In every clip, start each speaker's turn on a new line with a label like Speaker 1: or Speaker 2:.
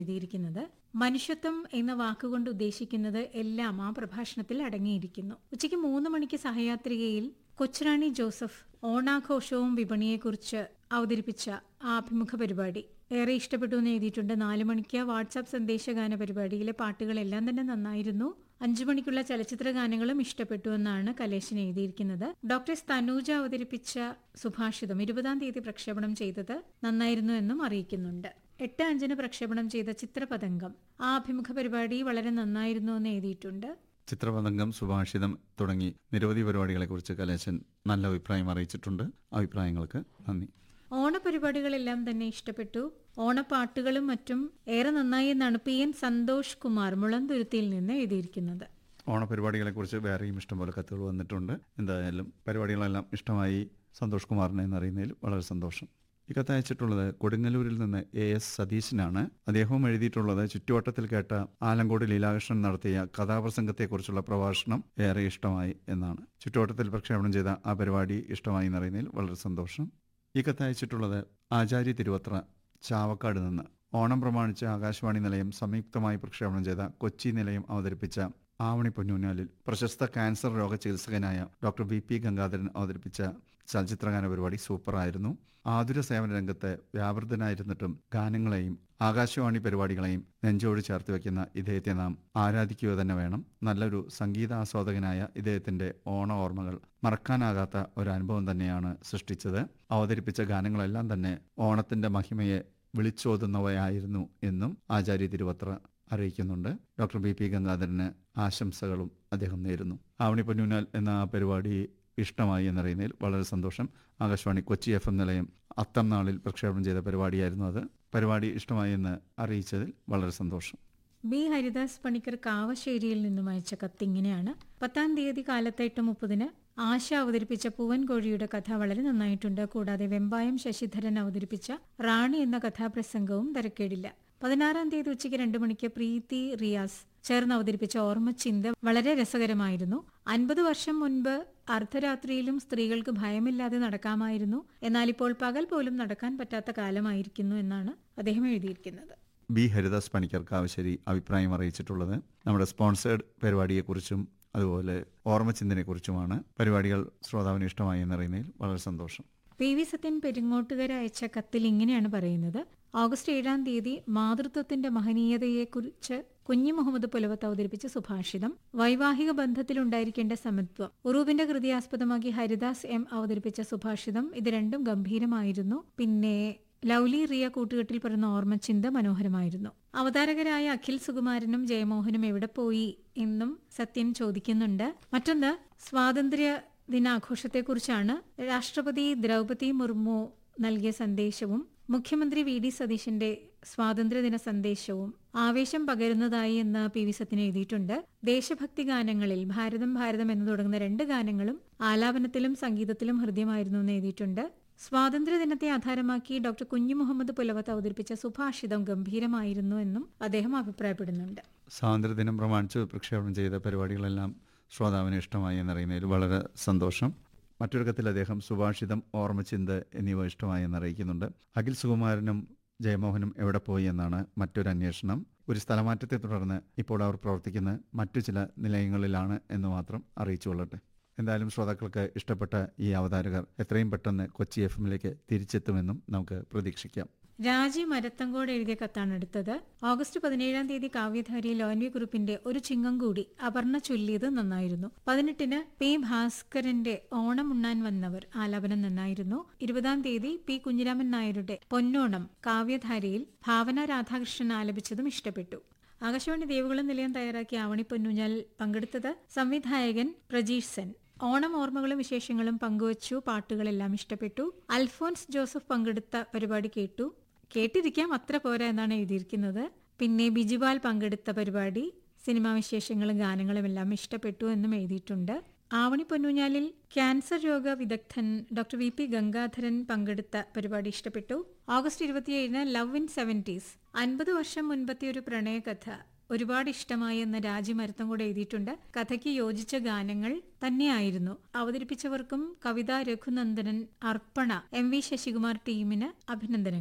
Speaker 1: എഴുതിയിരിക്കുന്നത് മനുഷ്യത്വം എന്ന വാക്കുകൊണ്ട് ഉദ്ദേശിക്കുന്നത് എല്ലാം ആ പ്രഭാഷണത്തിൽ അടങ്ങിയിരിക്കുന്നു ഉച്ചയ്ക്ക് മൂന്ന് മണിക്ക് സഹയാത്രികയിൽ കൊച്ചുറാണി ജോസഫ് ഓണാഘോഷവും വിപണിയെക്കുറിച്ച് അവതരിപ്പിച്ച ആഭിമുഖ പരിപാടി ഏറെ ഇഷ്ടപ്പെട്ടു എന്ന് എഴുതിയിട്ടുണ്ട് നാലു മണിക്ക് വാട്സാപ്പ് സന്ദേശഗാന പരിപാടിയിലെ പാട്ടുകളെല്ലാം തന്നെ നന്നായിരുന്നു അഞ്ചു മണിക്കുള്ള ചലച്ചിത്ര ഗാനങ്ങളും ഇഷ്ടപ്പെട്ടു എന്നാണ് കലേശൻ എഴുതിയിരിക്കുന്നത് ഡോക്ടർ തനൂജ അവതരിപ്പിച്ച സുഭാഷിതം ഇരുപതാം തീയതി പ്രക്ഷേപണം ചെയ്തത് നന്നായിരുന്നു എന്നും അറിയിക്കുന്നുണ്ട് എട്ട് അഞ്ചിന് പ്രക്ഷേപണം ചെയ്ത ചിത്രപതംഗം ആ അഭിമുഖ പരിപാടി വളരെ നന്നായിരുന്നു എന്ന് എഴുതിയിട്ടുണ്ട്
Speaker 2: ചിത്രപതംഗം സുഭാഷിതം തുടങ്ങി നിരവധി പരിപാടികളെക്കുറിച്ച് കലേശൻ നല്ല അഭിപ്രായം അറിയിച്ചിട്ടുണ്ട് അഭിപ്രായങ്ങൾക്ക് നന്ദി
Speaker 1: ഓണപരിപാടികളെല്ലാം തന്നെ ഇഷ്ടപ്പെട്ടു ഓണപ്പാട്ടുകളും മറ്റും ഏറെ നന്നായി എന്നാണ് പി എൻ സന്തോഷ് കുമാർ മുളന്തുരുത്തിയിൽ നിന്ന് എഴുതിയിരിക്കുന്നത്
Speaker 2: ഓണപരിപാടികളെക്കുറിച്ച് വേറെയും ഇഷ്ടംപോലെ കത്തുകൾ വന്നിട്ടുണ്ട് എന്തായാലും പരിപാടികളെല്ലാം ഇഷ്ടമായി സന്തോഷ് കുമാറിനെ എന്നറിയുന്നതിൽ വളരെ സന്തോഷം ഈ കത്ത് അയച്ചിട്ടുള്ളത് കൊടുങ്ങല്ലൂരിൽ നിന്ന് എ എസ് സതീശനാണ് അദ്ദേഹവും എഴുതിയിട്ടുള്ളത് ചുറ്റുവട്ടത്തിൽ കേട്ട ആലങ്കോട് ലീലാകൃഷ്ണൻ നടത്തിയ കഥാപ്രസംഗത്തെക്കുറിച്ചുള്ള പ്രഭാഷണം ഏറെ ഇഷ്ടമായി എന്നാണ് ചുറ്റുവട്ടത്തിൽ പ്രക്ഷേപണം ചെയ്ത ആ പരിപാടി ഇഷ്ടമായി എന്നറിയുന്നതിൽ വളരെ സന്തോഷം ഈ കത്ത് അയച്ചിട്ടുള്ളത് ആചാര്യ തിരുവത്ര ചാവക്കാട് നിന്ന് ഓണം പ്രമാണിച്ച് ആകാശവാണി നിലയം സംയുക്തമായി പ്രക്ഷേപണം ചെയ്ത കൊച്ചി നിലയം അവതരിപ്പിച്ച ആവണി പൊന്നൂഞ്ഞാലിൽ പ്രശസ്ത ക്യാൻസർ രോഗ ചികിത്സകനായ ഡോക്ടർ വി പി ഗംഗാധരൻ അവതരിപ്പിച്ച ചലച്ചിത്രഗാന പരിപാടി സൂപ്പറായിരുന്നു ആതുര സേവന രംഗത്ത് വ്യാപൃതനായിരുന്നിട്ടും ഗാനങ്ങളെയും ആകാശവാണി പരിപാടികളെയും നെഞ്ചോട് ചേർത്ത് വെക്കുന്ന ഇദ്ദേഹത്തെ നാം ആരാധിക്കുക തന്നെ വേണം നല്ലൊരു സംഗീതാസ്വാദകനായ ഇദ്ദേഹത്തിന്റെ ഓണ ഓർമ്മകൾ മറക്കാനാകാത്ത ഒരു അനുഭവം തന്നെയാണ് സൃഷ്ടിച്ചത് അവതരിപ്പിച്ച ഗാനങ്ങളെല്ലാം തന്നെ ഓണത്തിന്റെ മഹിമയെ വിളിച്ചോതുന്നവയായിരുന്നു എന്നും ആചാര്യ തിരുവത്ര അറിയിക്കുന്നുണ്ട് ഡോക്ടർ ബി പി ഗംഗാധരന് ആശംസകളും അദ്ദേഹം നേരുന്നു ആവണി പൊന്നൂനാൽ എന്ന ആ പരിപാടി ഇഷ്ടമായി എന്നറിയുന്നതിൽ വളരെ സന്തോഷം ആകാശവാണി കൊച്ചി എഫ് എം നിലയം അത്തം നാളിൽ പ്രക്ഷേപണം ചെയ്ത പരിപാടിയായിരുന്നു അത് പരിപാടി ഇഷ്ടമായി എന്ന് അറിയിച്ചതിൽ വളരെ സന്തോഷം
Speaker 1: ബി ഹരിദാസ് പണിക്കർ കാവശ്ശേരിയിൽ നിന്നും അയച്ച കത്ത് ഇങ്ങനെയാണ് പത്താം തീയതി കാലത്ത് എട്ട് മുപ്പതിന് ആശ അവതരിപ്പിച്ച പൂവൻ കോഴിയുടെ കഥ വളരെ നന്നായിട്ടുണ്ട് കൂടാതെ വെമ്പായം ശശിധരൻ അവതരിപ്പിച്ച റാണി എന്ന കഥാപ്രസംഗവും തരക്കേടില്ല പതിനാറാം തീയതി ഉച്ചയ്ക്ക് രണ്ടു മണിക്ക് പ്രീതി റിയാസ് ചേർന്ന് അവതരിപ്പിച്ച ഓർമ്മച്ചിന്ത വളരെ രസകരമായിരുന്നു അൻപത് വർഷം മുൻപ് അർദ്ധരാത്രിയിലും സ്ത്രീകൾക്ക് ഭയമില്ലാതെ നടക്കാമായിരുന്നു എന്നാൽ ഇപ്പോൾ പകൽ പോലും നടക്കാൻ പറ്റാത്ത കാലമായിരിക്കുന്നു എന്നാണ് അദ്ദേഹം എഴുതിയിരിക്കുന്നത്
Speaker 2: ബി ഹരിദാസ് പണിക്കർ കാവശ്ശേരി അഭിപ്രായം അറിയിച്ചിട്ടുള്ളത് നമ്മുടെ സ്പോൺസേഡ് പരിപാടിയെക്കുറിച്ചും അതുപോലെ ഓർമ്മചിന്തനെക്കുറിച്ചുമാണ് പരിപാടികൾ ശ്രോതാവിന് ഇഷ്ടമായി എന്നറിയുന്നതിൽ വളരെ സന്തോഷം
Speaker 1: പി വി സത്യൻ പെരിങ്ങോട്ടുകര അയച്ച കത്തിൽ ഇങ്ങനെയാണ് പറയുന്നത് ഓഗസ്റ്റ് ഏഴാം തീയതി മാതൃത്വത്തിന്റെ മഹനീയതയെക്കുറിച്ച് കുഞ്ഞു മുഹമ്മദ് പുലവത്ത് അവതരിപ്പിച്ച സുഭാഷിതം വൈവാഹിക ബന്ധത്തിലുണ്ടായിരിക്കേണ്ട സമത്വം ഉറൂബിന്റെ കൃതി ആസ്പദമാക്കി ഹരിദാസ് എം അവതരിപ്പിച്ച സുഭാഷിതം ഇത് രണ്ടും ഗംഭീരമായിരുന്നു പിന്നെ ലൗലി റിയ കൂട്ടുകെട്ടിൽ പറയുന്ന ഓർമ്മച്ചിന്ത മനോഹരമായിരുന്നു അവതാരകരായ അഖിൽ സുകുമാരനും ജയമോഹനും എവിടെ പോയി എന്നും സത്യൻ ചോദിക്കുന്നുണ്ട് മറ്റൊന്ന് സ്വാതന്ത്ര്യ ദിനാഘോഷത്തെക്കുറിച്ചാണ് രാഷ്ട്രപതി ദ്രൗപതി മുർമു നൽകിയ സന്ദേശവും മുഖ്യമന്ത്രി വി ഡി സതീശന്റെ സ്വാതന്ത്ര്യദിന സന്ദേശവും ആവേശം പകരുന്നതായി എന്ന് പി വി സത്യൻ എഴുതിയിട്ടുണ്ട് ദേശഭക്തി ഗാനങ്ങളിൽ ഭാരതം ഭാരതം എന്ന് തുടങ്ങുന്ന രണ്ട് ഗാനങ്ങളും ആലാപനത്തിലും സംഗീതത്തിലും ഹൃദ്യമായിരുന്നു എന്ന് എഴുതിയിട്ടുണ്ട് സ്വാതന്ത്ര്യദിനത്തെ ആധാരമാക്കി ഡോക്ടർ കുഞ്ഞു മുഹമ്മദ് പുലവത്ത് അവതരിപ്പിച്ച സുഭാഷിതം ഗംഭീരമായിരുന്നു എന്നും അദ്ദേഹം അഭിപ്രായപ്പെടുന്നുണ്ട്
Speaker 2: സ്വാതന്ത്ര്യദിനം പ്രമാണിച്ച് പ്രക്ഷേപണം ചെയ്ത പരിപാടികളെല്ലാം ശ്രോതാവിന് ഇഷ്ടമായി എന്നറിയുന്നതിൽ വളരെ സന്തോഷം മറ്റൊരു കത്തിൽ അദ്ദേഹം സുഭാഷിതം ഓർമ്മചിന്ത എന്നിവ ഇഷ്ടമായി എന്നറിയിക്കുന്നുണ്ട് അഖിൽ സുകുമാരനും ജയമോഹനും എവിടെ പോയി എന്നാണ് മറ്റൊരു അന്വേഷണം ഒരു സ്ഥലമാറ്റത്തെ തുടർന്ന് ഇപ്പോൾ അവർ പ്രവർത്തിക്കുന്ന മറ്റു ചില നിലയങ്ങളിലാണ് എന്ന് മാത്രം അറിയിച്ചുകൊള്ളട്ടെ എന്തായാലും ശ്രോതാക്കൾക്ക് ഇഷ്ടപ്പെട്ട ഈ അവതാരകർ എത്രയും പെട്ടെന്ന് കൊച്ചി എഫ് എമ്മിലേക്ക് തിരിച്ചെത്തുമെന്നും നമുക്ക് പ്രതീക്ഷിക്കാം
Speaker 1: രാജി മരത്തങ്കോട് എഴുതിയ കത്താണ് എടുത്തത് ഓഗസ്റ്റ് പതിനേഴാം തീയതി കാവ്യധാരി ലോൻവി ഗ്രൂപ്പിന്റെ ഒരു ചിങ്ങം കൂടി അപർണ ചൊല്ലിയത് നന്നായിരുന്നു പതിനെട്ടിന് പി ഭാസ്കരന്റെ ഓണം ഉണ്ണാൻ വന്നവർ ആലാപനം നന്നായിരുന്നു ഇരുപതാം തീയതി പി കുഞ്ഞിരാമൻ നായരുടെ പൊന്നോണം കാവ്യധാരയിൽ ഭാവന രാധാകൃഷ്ണൻ ആലപിച്ചതും ഇഷ്ടപ്പെട്ടു ആകാശവാണി ദേവുകുളം നിലയം തയ്യാറാക്കിയ ആവണി പൊന്നൂഞ്ഞാൽ പങ്കെടുത്തത് സംവിധായകൻ പ്രജീഷ് സെൻ ഓണം ഓർമ്മകളും വിശേഷങ്ങളും പങ്കുവച്ചു പാട്ടുകളെല്ലാം ഇഷ്ടപ്പെട്ടു അൽഫോൻസ് ജോസഫ് പങ്കെടുത്ത പരിപാടി കേട്ടു കേട്ടിരിക്കാം അത്ര പോരാ എന്നാണ് എഴുതിയിരിക്കുന്നത് പിന്നെ ബിജുപാൽ പങ്കെടുത്ത പരിപാടി സിനിമാ വിശേഷങ്ങളും ഗാനങ്ങളും എല്ലാം ഇഷ്ടപ്പെട്ടു എന്നും എഴുതിയിട്ടുണ്ട് ആവണി പൊന്നൂഞ്ഞാലിൽ ക്യാൻസർ രോഗ വിദഗ്ധൻ ഡോക്ടർ വി പി ഗംഗാധരൻ പങ്കെടുത്ത പരിപാടി ഇഷ്ടപ്പെട്ടു ഓഗസ്റ്റ് ഇരുപത്തിയേഴിന് ലവ് ഇൻ സെവൻറ്റീസ് അൻപത് വർഷം മുൻപത്തെ ഒരു പ്രണയകഥ ഒരുപാട് ഇഷ്ടമായി എന്ന് രാജി മരുത്തം കൂടെ എഴുതിയിട്ടുണ്ട് കഥയ്ക്ക് യോജിച്ച ഗാനങ്ങൾ തന്നെയായിരുന്നു അവതരിപ്പിച്ചവർക്കും കവിത രഘുനന്ദനൻ അർപ്പണ എം വി ശശികുമാർ ടീമിന് അഭിനന്ദനങ്ങൾ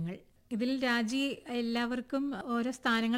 Speaker 1: ഇതിൽ രാജി എല്ലാവർക്കും ഓരോ സ്ഥാനങ്ങൾ